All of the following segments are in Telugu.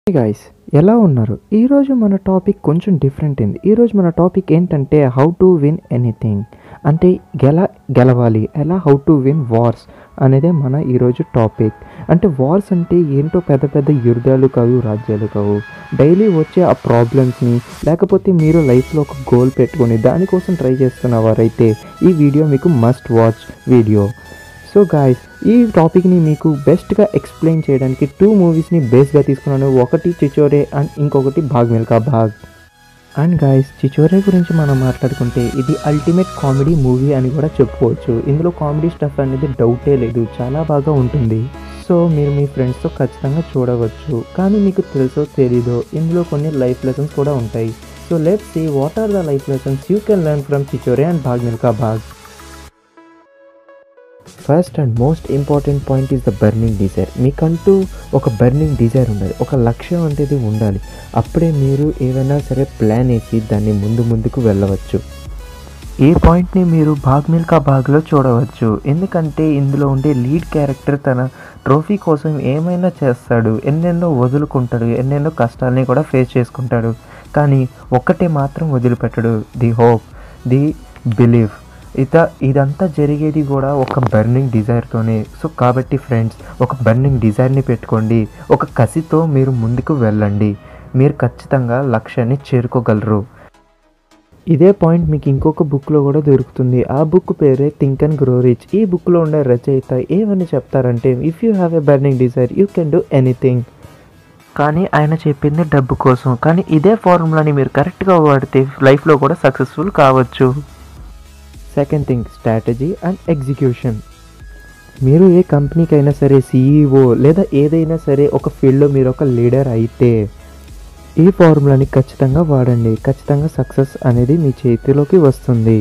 గైస్ ఎలా ఉన్నారు ఈరోజు మన టాపిక్ కొంచెం డిఫరెంట్ అయింది ఈరోజు మన టాపిక్ ఏంటంటే హౌ టు విన్ ఎనీథింగ్ అంటే ఎలా గెలవాలి ఎలా హౌ టు విన్ వార్స్ అనేదే మన ఈరోజు టాపిక్ అంటే వార్స్ అంటే ఏంటో పెద్ద పెద్ద యుద్ధాలు కావు రాజ్యాలు కావు డైలీ వచ్చే ఆ ప్రాబ్లమ్స్ని లేకపోతే మీరు లైఫ్లో ఒక గోల్ పెట్టుకొని దానికోసం ట్రై చేస్తున్న వారైతే ఈ వీడియో మీకు must watch video so guys ఈ టాపిక్ని మీకు బెస్ట్గా ఎక్స్ప్లెయిన్ చేయడానికి టూ మూవీస్ని బేస్గా తీసుకున్నాను ఒకటి చిచోరే అండ్ ఇంకొకటి భాగ్ మిల్కా భాగ్ అండ్ గాయస్ చిచోరే గురించి మనం మాట్లాడుకుంటే ఇది అల్టిమేట్ కామెడీ మూవీ అని కూడా చెప్పుకోవచ్చు ఇందులో కామెడీ స్టఫ్ అనేది డౌటే లేదు చాలా బాగా ఉంటుంది సో మీరు మీ ఫ్రెండ్స్తో ఖచ్చితంగా చూడవచ్చు కానీ మీకు తెలుసో తెలీదో ఇందులో కొన్ని లైఫ్ లెసన్స్ కూడా ఉంటాయి so let see what are the life lessons you can learn from Chhichhore and Bhaag Milkha Bhaag first and most important point is the burning desire మీకంటూ ఒక బర్నింగ్ డిజైర్ ఉండాలి ఒక లక్ష్యం అనేది ఉండాలి అప్పుడే మీరు ఏదైనా సరే ప్లాన్ వేసి దాన్ని ముందు ముందుకు వెళ్ళవచ్చు ఈ పాయింట్ని మీరు భాగ్ మిల్కా భాగ్లో చూడవచ్చు ఎందుకంటే ఇందులో ఉండే లీడ్ క్యారెక్టర్ తన ట్రోఫీ కోసం ఏమైనా చేస్తాడు ఎన్నెన్నో వదులుకుంటాడు ఎన్నెన్నో కష్టాలని కూడా ఫేస్ చేసుకుంటాడు కానీ ఒక్కటే మాత్రం వదిలిపెట్టడు ది హోప్ ది బిలీవ్ ఇత ఇదంతా జరిగేది కూడా ఒక బర్నింగ్ డిజైర్తోనే సో కాబట్టి ఫ్రెండ్స్ ఒక బర్నింగ్ డిజైర్ని పెట్టుకోండి ఒక కసితో మీరు ముందుకు వెళ్ళండి మీరు ఖచ్చితంగా లక్ష్యాన్ని చేరుకోగలరు ఇదే పాయింట్ మీకు ఇంకొక బుక్లో కూడా దొరుకుతుంది ఆ బుక్ పేరే థింక్ అండ్ గ్రో రిచ్ ఈ బుక్లో ఉండే రచయిత ఏమని చెప్తారంటే if you have a burning desire you can do anything కానీ ఆయన చెప్పింది డబ్బు కోసం కానీ ఇదే ఫార్ములాని మీరు కరెక్ట్గా వాడితే లైఫ్లో కూడా సక్సెస్ఫుల్ కావచ్చు second thing strategy and execution మీరు ఏ కంపెనీకి అయినా సరే సీఈఓ లేదా ఏదైనా సరే ఒక ఫీల్డ్లో మీరు ఒక లీడర్ అయితే ఈ ఫార్ములాని ఖచ్చితంగా వాడండి ఖచ్చితంగా సక్సెస్ అనేది మీ చేతిలోకి వస్తుంది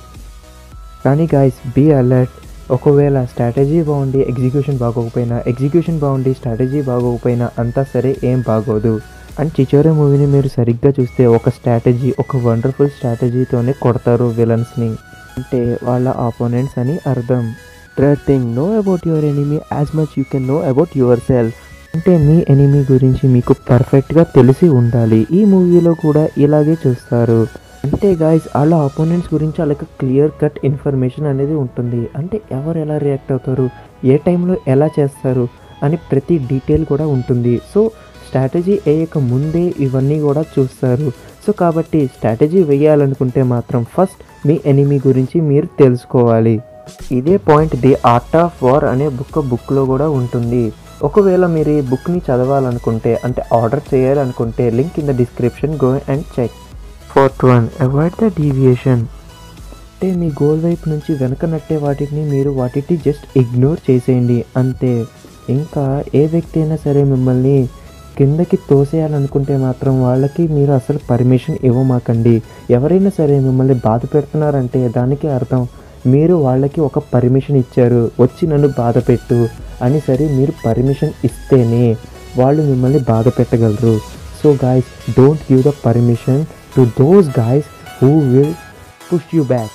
కానీ గాయస్ బీ అలర్ట్ ఒకవేళ స్ట్రాటజీ బాగుండి ఎగ్జిక్యూషన్ బాగోకపోయినా ఎగ్జిక్యూషన్ బాగుండి స్ట్రాటజీ బాగోకపోయినా అంతా సరే ఏం బాగోదు అండ్ చిచోరే మూవీని మీరు సరిగ్గా చూస్తే ఒక స్ట్రాటజీ ఒక వండర్ఫుల్ స్ట్రాటజీతోనే కొడతారు విలన్స్ని అంటే వాళ్ళ ఆపోనెంట్స్ అని అర్థం third thing know about your enemy as much you can know about yourself అంటే మీ ఎనిమీ గురించి మీకు పర్ఫెక్ట్గా తెలిసి ఉండాలి ఈ మూవీలో కూడా ఇలాగే చూస్తారు అంటే గాయస్ వాళ్ళ ఆపోనెంట్స్ గురించి వాళ్ళకి క్లియర్ కట్ ఇన్ఫర్మేషన్ అనేది ఉంటుంది అంటే ఎవరు ఎలా రియాక్ట్ అవుతారు ఏ టైంలో ఎలా చేస్తారు అని ప్రతి డీటెయిల్ కూడా ఉంటుంది సో స్ట్రాటజీ వేయక ముందే ఇవన్నీ కూడా చూస్తారు సో కాబట్టి స్ట్రాటజీ వేయాలనుకుంటే మాత్రం ఫస్ట్ మీ ఎనిమీ గురించి మీరు తెలుసుకోవాలి ఇదే point the art of war అనే బుక్ బుక్లో కూడా ఉంటుంది ఒకవేళ మీరు ఈ బుక్ని చదవాలనుకుంటే అంటే ఆర్డర్ చేయాలనుకుంటే link in the description go and check fourth one avoid the deviation అంటే మీ గోల్ వైపు నుంచి వెనక నట్టే వాటిని మీరు వాటిని జస్ట్ ఇగ్నోర్ చేసేయండి అంతే ఇంకా ఏ వ్యక్తి అయినా సరే మిమ్మల్ని కిందకి తోసేయాలనుకుంటే మాత్రం వాళ్ళకి మీరు అసలు పర్మిషన్ ఇవ్వమాకండి ఎవరైనా సరే మిమ్మల్ని బాధ పెడుతున్నారంటే దానికి అర్థం మీరు వాళ్ళకి ఒక పర్మిషన్ ఇచ్చారు వచ్చి నన్ను బాధ పెట్టు అని సరే మీరు పర్మిషన్ ఇస్తేనే వాళ్ళు మిమ్మల్ని బాధ పెట్టగలరు so guys don't give the permission to those guys who will push you back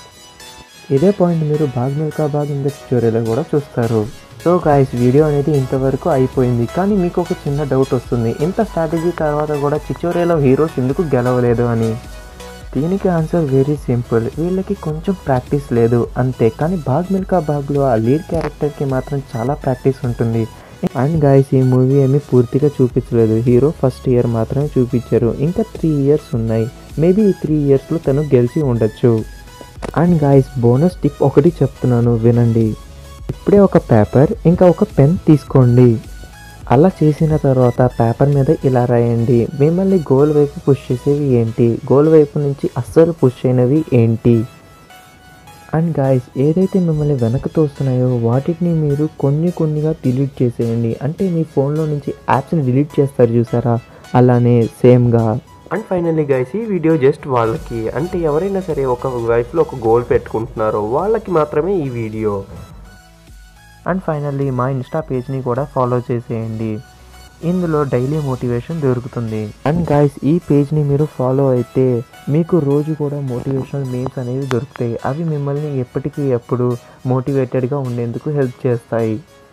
ఇదే పాయింట్ మీరు బాగ్ మిల్కా బాగ్ ఇన్ ద స్టోరీలో కూడా చూస్తారు సో గాయస్ వీడియో అనేది ఇంతవరకు అయిపోయింది కానీ మీకు ఒక చిన్న డౌట్ వస్తుంది ఇంత స్ట్రాటజీ తర్వాత కూడా చిచోరేలో హీరోస్ ఎందుకు గెలవలేదు అని దీనికి ఆన్సర్ వెరీ సింపుల్ వీళ్ళకి కొంచెం ప్రాక్టీస్ లేదు అంతే కానీ బాగ్ మిల్కా బాగ్లో ఆ లీడ్ క్యారెక్టర్కి మాత్రం చాలా ప్రాక్టీస్ ఉంటుంది అండ్ గాయస్ ఈ మూవీ ఏమీ పూర్తిగా చూపించలేదు హీరో ఫస్ట్ ఇయర్ మాత్రమే చూపించారు ఇంకా త్రీ ఇయర్స్ ఉన్నాయి మేబీ ఈ త్రీ ఇయర్స్లో తను గెలిచి ఉండొచ్చు అండ్ గాయస్ బోనస్ టిప్ ఒకటి చెప్తున్నాను వినండి ఇప్పుడే ఒక పేపర్ ఇంకా ఒక పెన్ తీసుకోండి అలా చేసిన తర్వాత పేపర్ మీద ఇలా రాయండి మిమ్మల్ని గోల్ వైపు పుష్ చేసేవి ఏంటి గోల్ వైపు నుంచి అస్సలు పుష్ అయినవి ఏంటి అండ్ గాయస్ ఏదైతే మిమ్మల్ని వెనక తోస్తున్నాయో వాటిని మీరు కొన్ని కొన్నిగా డిలీట్ చేసేయండి అంటే మీ ఫోన్లో నుంచి యాప్స్ని డిలీట్ చేస్తారు చూసారా అలానే సేమ్గా అండ్ ఫైనల్లీ గైస్ ఈ వీడియో జస్ట్ వాళ్ళకి అంటే ఎవరైనా సరే ఒక లైఫ్లో ఒక గోల్ పెట్టుకుంటున్నారో వాళ్ళకి మాత్రమే ఈ వీడియో అండ్ ఫైనల్లీ మా ఇన్స్టా పేజ్ని కూడా ఫాలో చేసేయండి ఇందులో డైలీ మోటివేషన్ దొరుకుతుంది అండ్ గాయస్ ఈ పేజ్ని మీరు ఫాలో అయితే మీకు రోజు కూడా మోటివేషనల్ మీమ్స్ అనేవి దొరుకుతాయి అవి మిమ్మల్ని ఎప్పటికీ ఎప్పుడు మోటివేటెడ్గా ఉండేందుకు హెల్ప్ చేస్తాయి